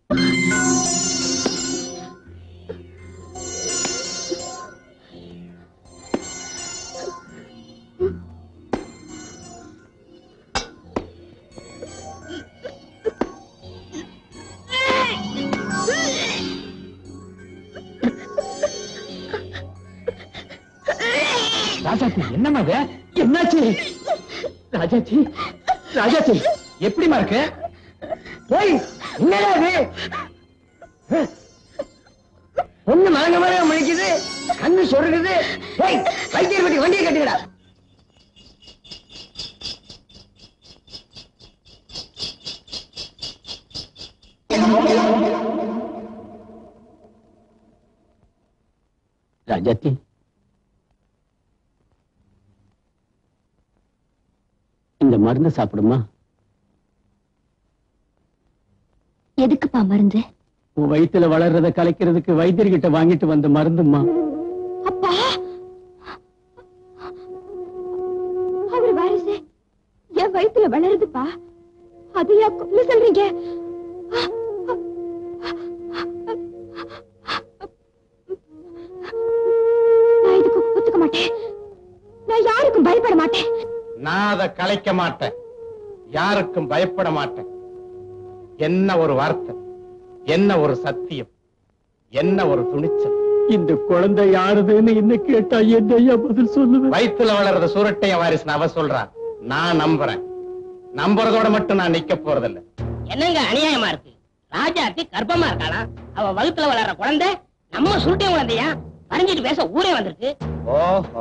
ராஜாச்சி என்னம்மா இது என்னாச்சு ராஜாச்சி ராஜாச்சி எப்படிமா இருக்கு போய் என்னடா இது ஒண்ணு மறங்க மறங்க முழிக்குது கண்ணு சொருகுது போய் வைத்தியர் பட்டி வண்டியை கட்டுக்கடா ராஜாத்தி இந்த மருந்து சாப்பிடுமா எதுக்குப்பா மருந்து உன் வயித்துல வளர்றத கலைக்கிறதுக்கு வைத்தியர்கிட்ட வாங்கிட்டு வந்த மருந்துமா அப்பா அவர் வாரிசு என் வயித்துல வளருதுப்பா அதையா கொல்ல சொல்றீங்க நான் இதுக்கு ஒத்துக்க மாட்டேன் நான் யாருக்கும் பயப்பட மாட்டேன் நான் அதை கலைக்க மாட்டேன் யாருக்கும் பயப்பட மாட்டேன் என்ன ஒரு வார்த்தை என்ன ஒரு சத்தியம் என்ன ஒரு துணிச்சல் இந்த குழந்தை யாருதுன்னு என்ன கேட்டா என்னையா பதில் சொல்லுவேன் வயித்துல வளர்ற சுரட்டைய வாரிசு அவ சொல்றான் நான் நம்புறேன் நம்புறதோட மட்டும் நான் நிக்க போறதில்ல என்னங்க அநியாயமா இருக்கு ராஜாக்கு கர்ப்பமா இருக்காளா அவ வகுத்துல வளர்ற குழந்தை நம்ம சுருட்டே குழந்தையா வரைஞ்சிட்டு பேச ஊரே வந்திருக்கு ஓஹோ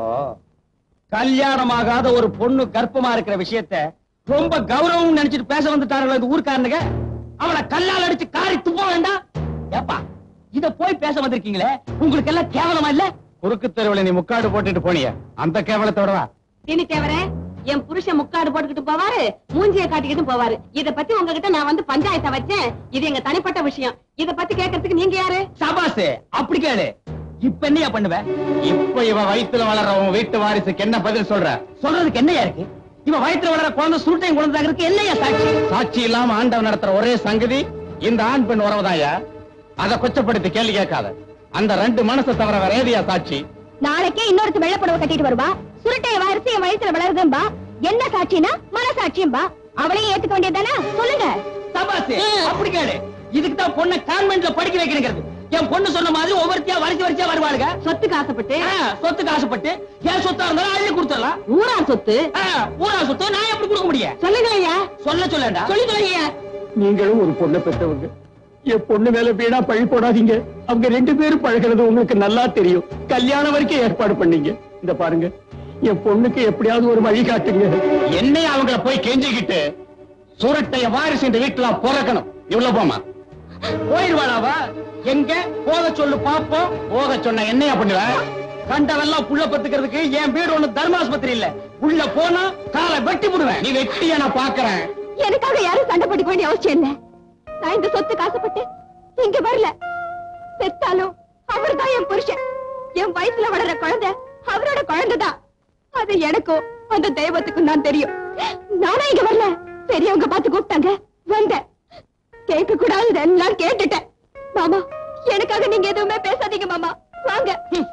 கல்யாணமாகாத ஒரு பொண்ணு கர்ப்பமா இருக்கிற விஷயத்த ரொம்ப கௌரவம் நினைச்சிட்டு பேச வந்துட்டார்கள் இந்த ஊர்க்காரனுங்க அவளை கல்லால் அடிச்சு காரி துப்ப வேண்டாம் ஏப்பா இத போய் பேச வந்திருக்கீங்களே உங்களுக்கு எல்லாம் கேவலமா இல்ல குறுக்கு தெருவுல நீ முக்காடு போட்டுட்டு போனிய அந்த கேவலத்தோடவா தீனி தேவர என் புருஷன் முக்காடு போட்டுக்கிட்டு போவாரு மூஞ்சிய காட்டிக்கிட்டு போவாரு இத பத்தி உங்ககிட்ட நான் வந்து பஞ்சாயத்தை வச்சேன் இது எங்க தனிப்பட்ட விஷயம் இத பத்தி கேட்கறதுக்கு நீங்க யாரு சபாசு அப்படி கேளு இப்ப என்னையா பண்ணுவ இப்ப இவ வயித்துல வளர்ற உன் வீட்டு வாரிசுக்கு என்ன பதில் சொல்ற சொல்றதுக்கு என்னையா இருக்கு இவன் வயித்துல வளர குழந்தை சுருட்டையும் குழந்தை இருக்கு என்னையா சாட்சி சாட்சி இல்லாம ஆண்டவன் நடத்துற ஒரே சங்கதி இந்த ஆண் பெண் உறவுதாயா அதை கொச்சப்படுத்தி கேள்வி கேட்காத அந்த ரெண்டு மனசை தவிர வேற ஏதியா சாட்சி நாளைக்கே இன்னொருத்த வெள்ளப்புடவை கட்டிட்டு வருவா சுருட்டைய வாரிசு என் வயித்துல வளருதும்பா என்ன சாட்சினா மனசாட்சியும்பா அவளையும் ஏத்துக்க வேண்டியதானே சொல்லுங்க சபாசு அப்படி கேளு இதுக்கு தான் பொண்ணை கான்வென்ட்ல படிக்க வைக்கிறேங்கிறது என் பொண்ணு சொன்ன மாதிரி ஒவ்வொருத்தியா வரிசை வரிசையா வருவாளுங்க சொத்துக்கு ஆசைப்பட்டு ஆ, சொத்துக்கு ஆசைப்பட்டு என் சொத்தா இருந்தாலும் அள்ளி கொடுத்துடலாம் ஊரா சொத்து ஆ, ஊரா சொத்து நான் எப்படி கொடுக்க முடியும் சொல்லுங்கய்யா சொல்ல சொல்லடா சொல்லி சொல்லுங்கய்யா நீங்களும் ஒரு பொண்ணை பெற்றவங்க என் பொண்ணு மேல வீணா பழி போடாதீங்க அவங்க ரெண்டு பேரும் பழகிறது உங்களுக்கு நல்லா தெரியும் கல்யாணம் வரைக்கும் ஏற்பாடு பண்ணீங்க இந்த பாருங்க என் பொண்ணுக்கு எப்படியாவது ஒரு வழி காட்டுங்க என்னைய அவங்கள போய் கெஞ்சிக்கிட்டு சுரட்டைய வாரிசு இந்த வீட்டுல பிறக்கணும் இவ்வளவு போமா போயிருவாளாவா எங்க போக சொல்லு பாப்போம் போக சொன்ன என்னையா பண்ணுவ கண்டவெல்லாம் புள்ள பத்துக்கிறதுக்கு என் வீடு ஒண்ணு தர்மாஸ்பத்திரி இல்ல உள்ள போனா காலை வெட்டி விடுவேன் நீ வெட்டிய நான் பாக்குறேன் எனக்காக யாரும் சண்டை போட்டுக்க வேண்டிய அவசியம் இல்ல நான் இந்த சொத்துக்கு ஆசைப்பட்டு இங்க வரல செத்தாலும் அவர்தான் என் புருஷன் என் வயித்துல வளர்ற குழந்தை அவரோட குழந்தைதான் அது எனக்கும் அந்த தெய்வத்துக்கும் தான் தெரியும் நானா இங்க வரல பெரியவங்க பார்த்து கூப்பிட்டாங்க வந்தேன் கேட்க கூடாது எல்லாம் கேட்டுட்டேன் மாமா எனக்காக நீங்க எதுவுமே பேசாதீங்க மாமா வாங்க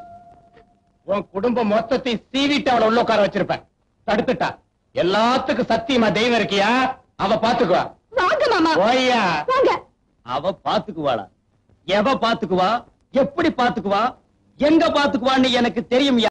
உன் குடும்பம் மொத்தத்தையும் சீவிட்டு அவளை உள்ள உட்கார வச்சிருப்பேன் தடுத்துட்டா எல்லாத்துக்கும் சத்தியமா தெய்வம் இருக்கியா அவ பாத்துக்குவா வாங்க மாமா ஓய்யா வாங்க அவ பாத்துக்குவாளா எவ பாத்துக்குவா எப்படி பாத்துக்குவா எங்க பாத்துக்குவான்னு எனக்கு தெரியும்